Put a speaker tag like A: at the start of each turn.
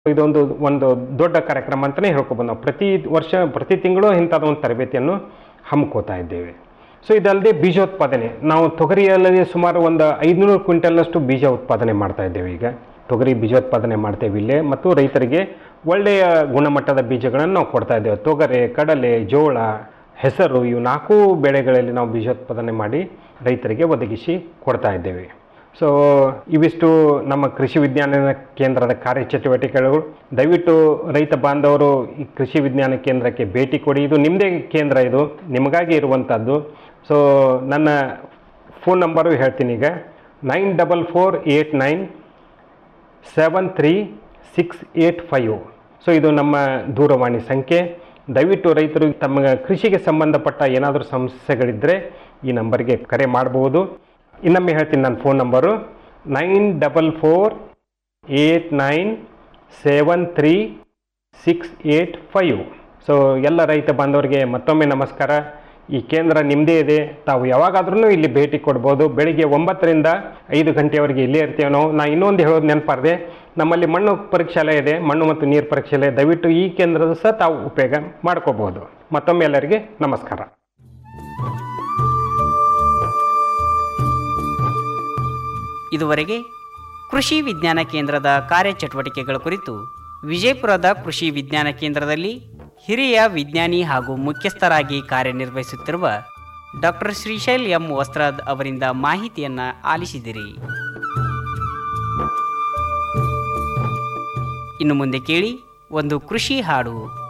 A: ಇದೊಂದು ಒಂದು ದೊಡ್ಡ ಕಾರ್ಯಕ್ರಮ ಅಂತಲೇ ಹೇಳ್ಕೊಬೋದು ನಾವು ಪ್ರತಿ ವರ್ಷ ಪ್ರತಿ ತಿಂಗಳು ಇಂಥದ್ದು ಒಂದು ತರಬೇತಿಯನ್ನು ಹಮ್ಮಿಕೋತಾ ಇದ್ದೇವೆ ಸೊ ಇದಲ್ಲದೆ ಬೀಜೋತ್ಪಾದನೆ ನಾವು ತೊಗರಿಯಲ್ಲಿ ಸುಮಾರು ಒಂದು ಐದುನೂರು ಕ್ವಿಂಟಲ್ನಷ್ಟು ಬೀಜ ಉತ್ಪಾದನೆ ಮಾಡ್ತಾ ಇದ್ದೇವೆ ಈಗ ತೊಗರಿ ಬೀಜೋತ್ಪಾದನೆ ಮಾಡ್ತೇವೆ ಇಲ್ಲೇ ಮತ್ತು ರೈತರಿಗೆ ಒಳ್ಳೆಯ ಗುಣಮಟ್ಟದ ಬೀಜಗಳನ್ನು ನಾವು ಕೊಡ್ತಾ ಇದ್ದೇವೆ ತೊಗರೆ ಕಡಲೆ ಜೋಳ ಹೆಸರು ಇವು ನಾಲ್ಕು ಬೆಳೆಗಳಲ್ಲಿ ನಾವು ಬೀಜೋತ್ಪಾದನೆ ಮಾಡಿ ರೈತರಿಗೆ ಒದಗಿಸಿ ಕೊಡ್ತಾ ಇದ್ದೇವೆ ಸೊ ಇವಿಷ್ಟು ನಮ್ಮ ಕೃಷಿ ವಿಜ್ಞಾನ ಕೇಂದ್ರದ ಕಾರ್ಯಚಟುವಟಿಕೆಗಳು ದಯವಿಟ್ಟು ರೈತ ಬಾಂಧವರು ಈ ಕೃಷಿ ವಿಜ್ಞಾನ ಕೇಂದ್ರಕ್ಕೆ ಭೇಟಿ ಕೊಡಿ ಇದು ನಿಮ್ಮದೇ ಕೇಂದ್ರ ಇದು ನಿಮಗಾಗಿ ಇರುವಂಥದ್ದು ಸೊ ನನ್ನ ಫೋನ್ ನಂಬರು ಹೇಳ್ತೀನಿ ಈಗ nine double four eight nine seven three six eight five so ಇದು ನಮ್ಮ ದೂರವಾಣಿ ಸಂಖ್ಯೆ ದಯವಿಟ್ಟು ರೈತರು ತಮ್ಮ ಕೃಷಿಗೆ ಸಂಬಂಧಪಟ್ಟ ಏನಾದರೂ ಸಮಸ್ಯೆಗಳಿದ್ದರೆ ಈ ನಂಬರ್ಗೆ ಕರೆ ಮಾಡಬಹುದು ಇನ್ನೊಮ್ಮೆ ಹೇಳ್ತೀನಿ ನನ್ನ phone number nine double four eight nine seven three six eight five so ಎಲ್ಲ ರೈತ ಬಾಂಧವರಿಗೆ ಮತ್ತೊಮ್ಮೆ ನಮಸ್ಕಾರ ಈ ಕೇಂದ್ರ ನಿಮ್ಮದೇ ಇದೆ ತಾವು ಯಾವಾಗಾದ್ರೂ ಇಲ್ಲಿ ಭೇಟಿ ಕೊಡ್ಬೋದು ಬೆಳಿಗ್ಗೆ ಒಂಬತ್ತರಿಂದ ಐದು ಗಂಟೆವರೆಗೆ ಇಲ್ಲೇ ಇರ್ತೀವಿ ನಾವು ನಾ ಇನ್ನೊಂದು ಹೇಳೋದು ನೆನಪಾರ್ದೆ ನಮ್ಮಲ್ಲಿ ಮಣ್ಣು ಪರೀಕ್ಷಾಲಯ ಇದೆ ಮಣ್ಣು ಮತ್ತು ನೀರು ಪರೀಕ್ಷಾಲಯ ದಯವಿಟ್ಟು ಈ ಕೇಂದ್ರದ ಸಹ ತಾವು ಉಪಯೋಗ ಮಾಡ್ಕೋಬಹುದು ಮತ್ತೊಮ್ಮೆ ಎಲ್ಲರಿಗೆ ನಮಸ್ಕಾರ
B: ಇದುವರೆಗೆ ಕೃಷಿ ವಿಜ್ಞಾನ ಕೇಂದ್ರದ ಕಾರ್ಯಚಟುವಟಿಕೆಗಳ ಕುರಿತು ವಿಜಯಪುರದ ಕೃಷಿ ವಿಜ್ಞಾನ ಕೇಂದ್ರದಲ್ಲಿ ಹಿರಿಯ ವಿಜ್ಞಾನಿ ಹಾಗೂ ಮುಖ್ಯಸ್ಥರಾಗಿ ಕಾರ್ಯನಿರ್ವಹಿಸುತ್ತಿರುವ ಡಾಕ್ಟರ್ ಶ್ರೀಶೈಲ್ ಎಂ ವಸ್ತ್ರಾದ್ ಅವರಿಂದ ಮಾಹಿತಿಯನ್ನ ಆಲಿಸಿದಿರಿ ಇನ್ನು ಮುಂದೆ ಕೇಳಿ ಒಂದು ಕೃಷಿ ಹಾಡು